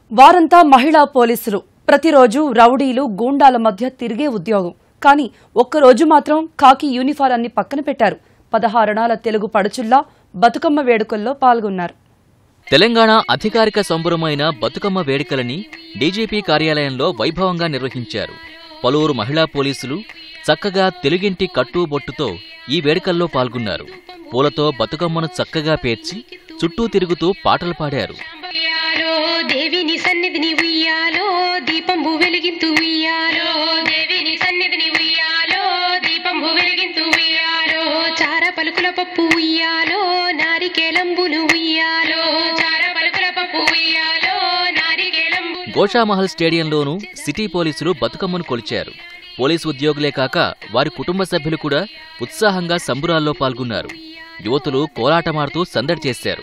వారంతా మహిళా పోలీసులు ప్రతిరోజు రౌడీలు గూండాల మధ్య తిరిగే ఉద్యోగం కానీ ఒక్కరోజు మాత్రం కాకి యూనిఫారాన్ని పక్కన పెట్టారు పదహారణాల తెలుగు పడుచుల్లా బతుకమ్మ వేడుకల్లో పాల్గొన్నారు తెలంగాణ అధికారిక సంబరమైన బతుకమ్మ వేడుకలని డీజీపీ కార్యాలయంలో వైభవంగా నిర్వహించారు పలువురు మహిళా పోలీసులు చక్కగా తెలుగింటి కట్టుబొట్టుతో ఈ వేడుకల్లో పాల్గొన్నారు పూలతో బతుకమ్మను చక్కగా పేర్చి చుట్టూ తిరుగుతూ పాటలు పాడారు ఉయ్యాలో దేవిని సన్నిధిని ఉయ్యాలో దీపంబు వెలిగింతు ఉయ్యాలో దేవిని సన్నిధిని ఉయ్యాలో దీపంబు వెలిగింతు ఉయ్యాలో చార పలుకుల పప్పు ఉయ్యాలో నారికేలంబును ఉయ్యాలో చార పలుకుల పప్పు ఉయ్యాలో నారికేలంబు గోషామహల్ స్టేడియంలోనూ సిటీ పోలీసులు బతుకమ్మను కొలిచారు పోలీసు ఉద్యోగులే కాక వారి కుటుంబ సభ్యులు కూడా ఉత్సాహంగా సంబురాల్లో పాల్గొన్నారు యువతులు కోలాటమాడుతూ సందడి చేశారు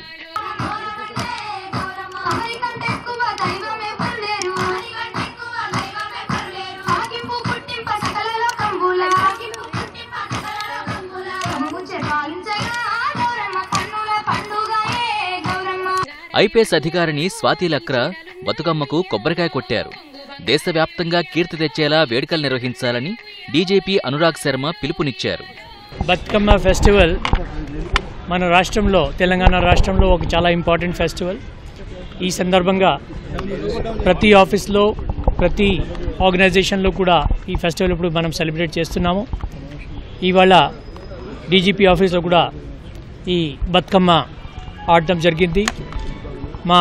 హరికంటే ఎక్కువ దైవమే పరులేరు హరికంటే ఎక్కువ దైవమే పరులేరు ఆకింపు పుట్టింప సకల లోకంబుల ఆకింపు పుట్టింప సకల లోకంబుల కంబుచే పాలించగా గౌరమ్మ కన్నుల పండుగయే గౌరమ్మ ఐపీఎస్ అధికారిని స్వాతి లక్రా బతుకమ్మకు కొబ్బరికాయ కొట్టారు దేశవ్యాప్తంగా కీర్తి తెచ్చేలా వేడుకలు నిర్వహించాలని డీజీపీ అనురాగ్ శర్మ పిలుపునిచ్చారు బతుకమ్మ ఫెస్టివల్ మన రాష్ట్రంలో తెలంగాణ రాష్ట్రంలో ఒక చాలా ఇంపార్టెంట్ ఫెస్టివల్ ఈ సందర్భంగా ప్రతి ఆఫీస్లో ప్రతి ఆర్గనైజేషన్లో కూడా ఈ ఫెస్టివల్ ఇప్పుడు మనం సెలబ్రేట్ చేస్తున్నాము ఇవాళ డీజీపీ ఆఫీస్లో కూడా ఈ బతుకమ్మ ఆడటం జరిగింది మా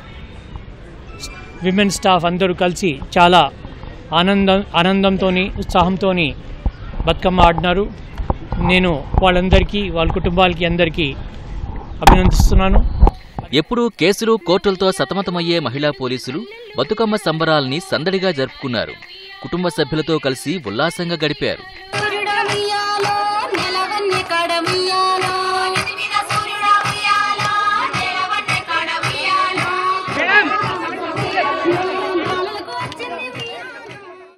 విమెన్ స్టాఫ్ అందరూ కలిసి చాలా ఆనందం ఆనందంతో ఉత్సాహంతో బతుకమ్మ ఆడినారు నేను వాళ్ళందరికీ వాళ్ళ కుటుంబాలకి అందరికీ అభినందిస్తున్నాను ఎప్పుడూ కేసులు కోర్టులతో సతమతమయ్యే మహిళా పోలీసులు బతుకమ్మ సంబరాల్ని సందడిగా జరుపుకున్నారు కుటుంబ సభ్యులతో కలిసి ఉల్లాసంగా గడిపారు